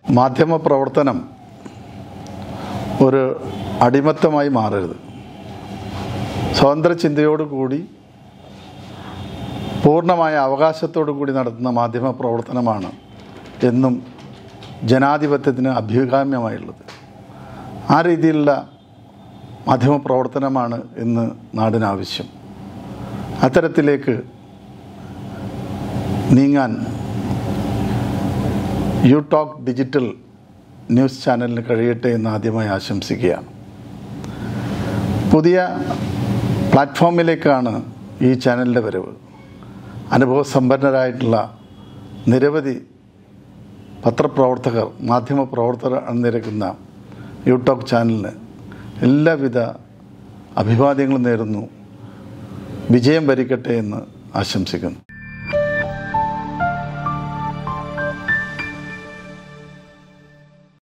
മാധ്യമ പ്രവർത്തനം ഒരു അടിമത്തമായി മാറരുത് സ്വതന്ത്ര ചിന്തയോടുകൂടി പൂർണ്ണമായ അവകാശത്തോടു കൂടി നടത്തുന്ന മാധ്യമ പ്രവർത്തനമാണ് എന്നും ജനാധിപത്യത്തിന് അഭ്യുഗാമ്യമായുള്ളത് ആ രീതിയിലുള്ള മാധ്യമ പ്രവർത്തനമാണ് ഇന്ന് നാടിനാവശ്യം അത്തരത്തിലേക്ക് നീങ്ങാൻ യു ടോക്ക് ഡിജിറ്റൽ ന്യൂസ് ചാനലിന് കഴിയട്ടെ എന്ന് ആദ്യമായി ആശംസിക്കുകയാണ് പുതിയ പ്ലാറ്റ്ഫോമിലേക്കാണ് ഈ ചാനലിൻ്റെ വരവ് അനുഭവസമ്പന്നരായിട്ടുള്ള നിരവധി പത്രപ്രവർത്തകർ മാധ്യമ പ്രവർത്തകർ അണിനിരക്കുന്ന യൂട്യൂബ് ചാനലിന് എല്ലാവിധ അഭിവാദ്യങ്ങളും നേരുന്നു വിജയം വരിക്കട്ടെ എന്ന് ആശംസിക്കുന്നു